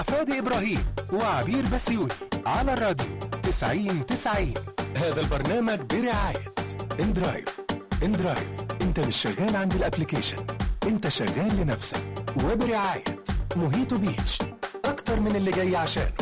فادي إبراهيم وعبير بسيوني على الراديو 90 90 هذا البرنامج برعاية اندرايف اندرايف انت مش شغال عند الابليكيشن انت شغال لنفسك وبرعاية موهيتو بيتش اكتر من اللي جاي عشانه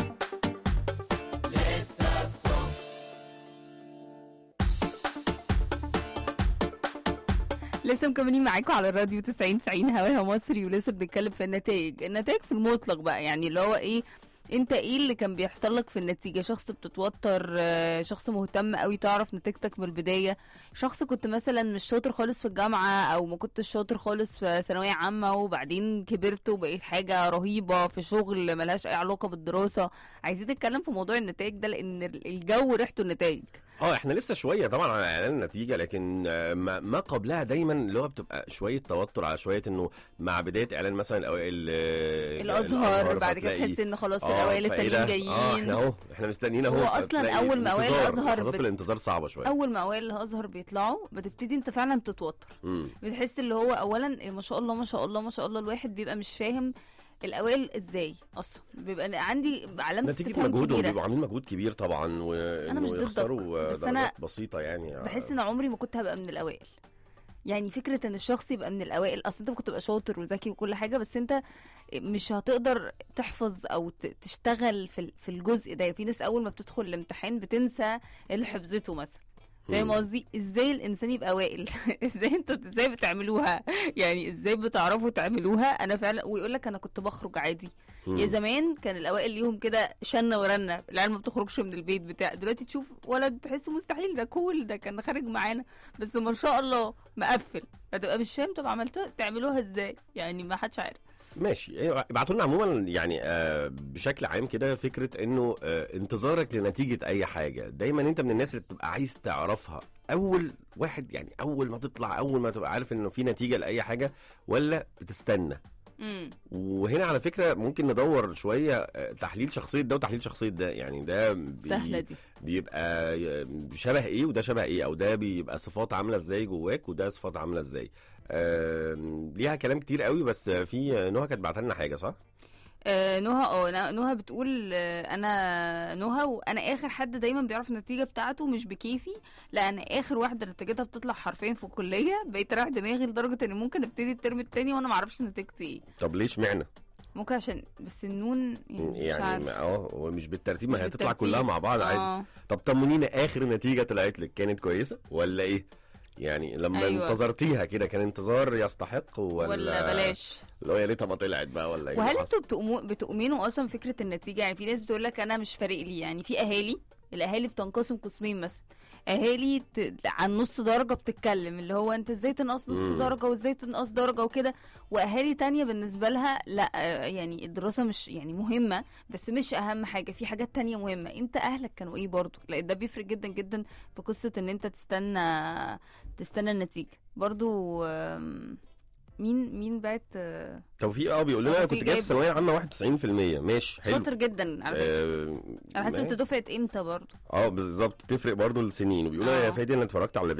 لسه مكملين معاكم على الراديو 90 90 هواها مصري ولسه بنتكلم في النتائج النتائج في المطلق بقى يعني اللي هو ايه انت ايه اللي كان بيحصل لك في النتيجة شخص بتتوتر آه، شخص مهتم قوي تعرف نتيجتك من البداية شخص كنت مثلا مش شاطر خالص في الجامعة او ما كنتش شاطر خالص في ثانوية عامة وبعدين كبرت وبقيت حاجة رهيبة في شغل ملهاش اي علاقة بالدراسة عايزين نتكلم في موضوع النتائج ده لان الجو ريحته النتائج اه احنا لسه شويه طبعا على اعلان النتيجه لكن آه، ما, ما قبلها دايما اللي هو بتبقى شويه توتر على شويه انه مع بدايه اعلان مثلا الاوائل آه، الازهر بعد كده فتلاقي- تحس ان خلاص آه، الاوائل فإيه التانيين ده؟ اه احنا جايين اهو احنا مستنيين اهو هو أصلاً فتلاقي أول ما أوائل انتظار، الأزهر لحظات بت- الانتظار صعبه شويه اول ما اوائل الازهر بيطلعوا بتبتدي انت فعلا تتوتر مم. بتحس اللي هو اولا إيه ما شاء الله ما شاء الله ما شاء الله الواحد بيبقى مش فاهم الاوائل ازاي اصلا بيبقى عندي علامه نتيجه استفهام مجهودهم كبيره بيبقوا عاملين مجهود كبير طبعا وانه مش ضدك، يخسروا بس أنا درجات بسيطه يعني آه. بحس ان عمري ما كنت هبقى من الاوائل يعني فكره ان الشخص يبقى من الاوائل اصل انت ممكن تبقى شاطر وذكي وكل حاجه بس انت مش هتقدر تحفظ او ت- تشتغل في ال- في الجزء ده في ناس اول ما بتدخل الامتحان بتنسى اللي حفظته مثلا فاهم مم. قصدي ازاي الانسان يبقى اوائل ازاي انتوا ازاي بتعملوها يعني ازاي بتعرفوا تعملوها انا فعلا ويقول لك انا كنت بخرج عادي مم. يا زمان كان الاوائل ليهم كده شنه ورنه العيال ما بتخرجش من البيت بتاع دلوقتي تشوف ولد تحسه مستحيل ده كول ده كان خارج معانا بس ما شاء الله مقفل فتبقى مش فاهم طب عملتوها تعملوها ازاي يعني ما حدش عارف ماشي أيوة، ابعتوا لنا عموما يعني آه بشكل عام كده فكره انه آه انتظارك لنتيجه اي حاجه دايما انت من الناس اللي بتبقى عايز تعرفها اول واحد يعني اول ما تطلع اول ما تبقى عارف انه في نتيجه لاي حاجه ولا بتستنى امم وهنا على فكره ممكن ندور شويه آه، تحليل شخصيه ده وتحليل شخصيه ده يعني ده بي سهله دي بيبقى شبه ايه وده شبه ايه او ده بيبقى صفات عامله ازاي جواك وده صفات عامله ازاي آم، ليها كلام كتير قوي بس في نهى كانت بعتها لنا حاجه صح آه نهى اه نا- نهى بتقول آه انا نهى وانا اخر حد دايما بيعرف النتيجه بتاعته مش بكيفي لا انا اخر واحده نتيجتها بتطلع حرفيا في الكليه بقيت رايح دماغي لدرجه ان ممكن ابتدي الترم التاني وانا ما اعرفش نتيجتي ايه طب ليش معنى ممكن عشان بس النون يعني, مش يعني عارف. ما- اه هو مش بالترتيب مش ما هي هتطلع بالترتيب. كلها مع بعض عادي اه طب طمنينا اخر نتيجه طلعت لك كانت كويسه ولا ايه يعني لما أيوة. أيوة. انتظرتيها كده كان انتظار يستحق ولا ولا بلاش اللي هو يا ريتها ما طلعت بقى ولا ايه وهل اللي حصل؟ انتوا بتؤمنوا بتؤمنوا اصلا فكره النتيجه يعني في ناس بتقول لك انا مش فارق لي يعني في اهالي الاهالي بتنقسم قسمين مثلا اهالي ت... عن نص درجه بتتكلم اللي هو انت ازاي تنقص نص مم. درجه وازاي تنقص درجه وكده واهالي تانية بالنسبه لها لا آه، يعني الدراسه مش يعني مهمه بس مش اهم حاجه في حاجات تانية مهمه انت اهلك كانوا ايه برضو لان ده بيفرق جدا جدا في قصه ان انت تستنى تستنى النتيجه برضو آم، مين مين بعت آه، توفيق اه بيقول لنا توفيق انا كنت جايب جايب- في ثانويه عامه 91% ماشي حلو شاطر جدا على فكره آه، على حسب ما- انت دفعه امتى برضو اه بالظبط تفرق برضو السنين وبيقولوا آه. يا فادي انا اتفرجت على